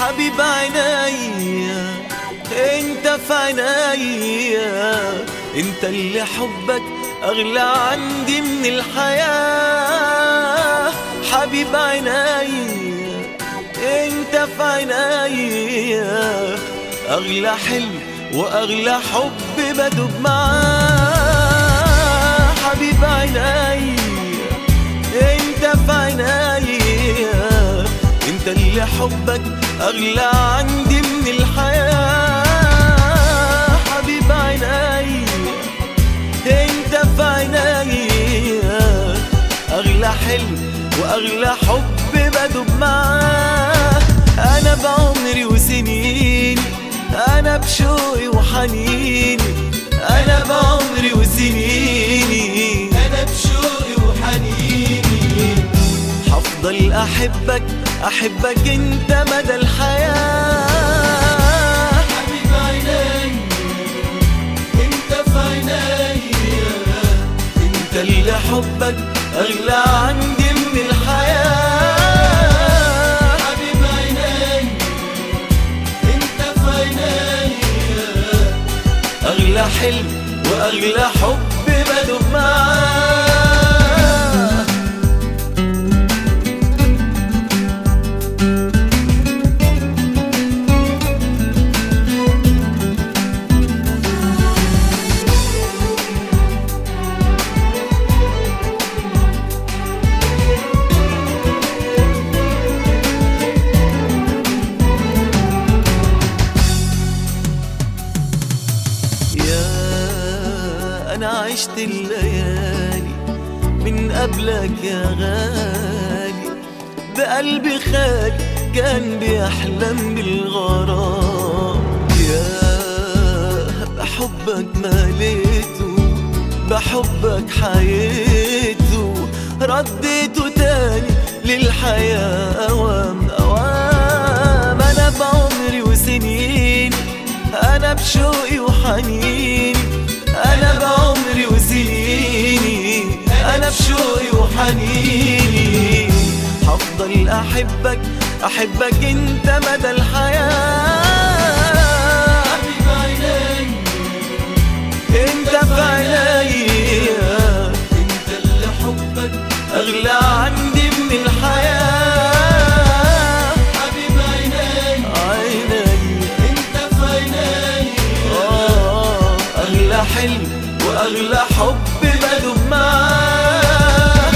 حبيب عينيا انت في عينيا انت اللي حبك اغلى عندي من الحياة حبيب عينيا انت في عينيا اغلى حلم واغلى حب بدوب معاه حبيب عينيا انت في عينيا انت اللي حبك اغلى عندي من الحياة حبيب عينيا انت في عينيا اغلى حلم واغلى حب بدوب معاه انا بعمري وسنيني انا بشوقي وحنيني انا بعمري وسنيني انا بشوقي وحنيني هفضل احبك احبك انت مدى الحياه حبيب عيني انت في عيني انت اللي حبك اغلى عندي من الحياه حبيب عيني انت في عيني اغلى حلم واغلى حب بدوب معاه يا أنا عشت الليالي من قبلك يا غالي بقلبي خالي كان بيحلم بالغرام يا بحبك مليته بحبك حييته رديته تاني للحياة أوام أوام أنا بعمري وسنين أنا بشوقي وحنيني أنا بعمري وسنيني أنا بشوقي وحنيني هفضل أحبك أحبك أنت مدى الحياة حبيب عيني أنت في عينيا انت اللي حبك أغلى عندي من الحياة حبيب عيني عيني انت في عيني آه أغلى حلم وأغلى حب بدوب معاه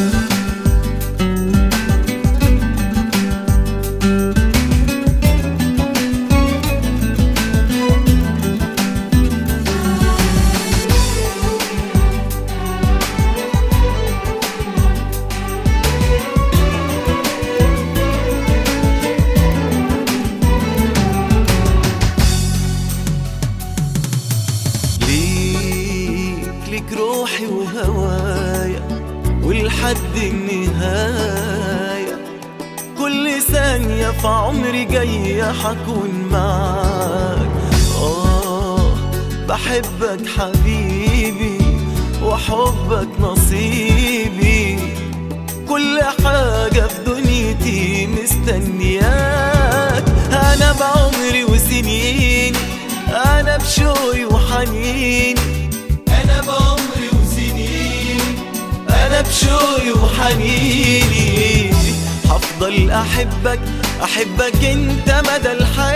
ليك ليك روحي وهوايا ولحد النهاية كل ثانية في عمري جاية حكون معاك آه بحبك حبيبي وحبك نصيبي كل حاجة في دنيتي مستنياك أنا بعمري وسنين أنا بشوقي وحنين انا بعمري وسنين أنا بشوقي وحنيني هفضل أحبك أحبك أنت مدى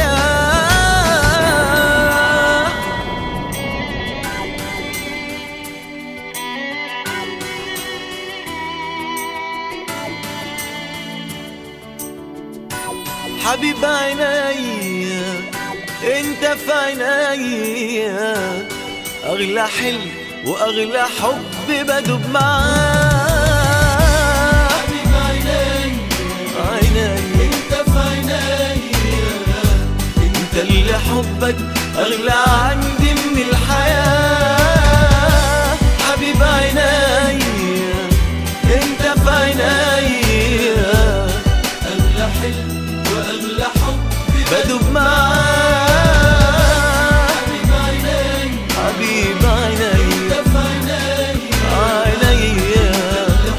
الحياة حبيب عينيا انت في عينيا اغلى حلم واغلى حب بدوب معاه حبيب عيني عينيا انت في عيني انت اللي حبك اغلى عندي من الحياة حبيب عينيا انت في عينيا اغلى حلم واغلى حب بدوب معاه حبيب عيني حبيب عينيا انت في عيني عينيا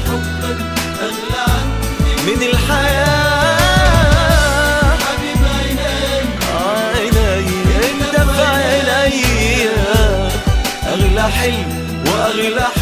حبك اغلى عندي من الحياة حبيب عيني اغلى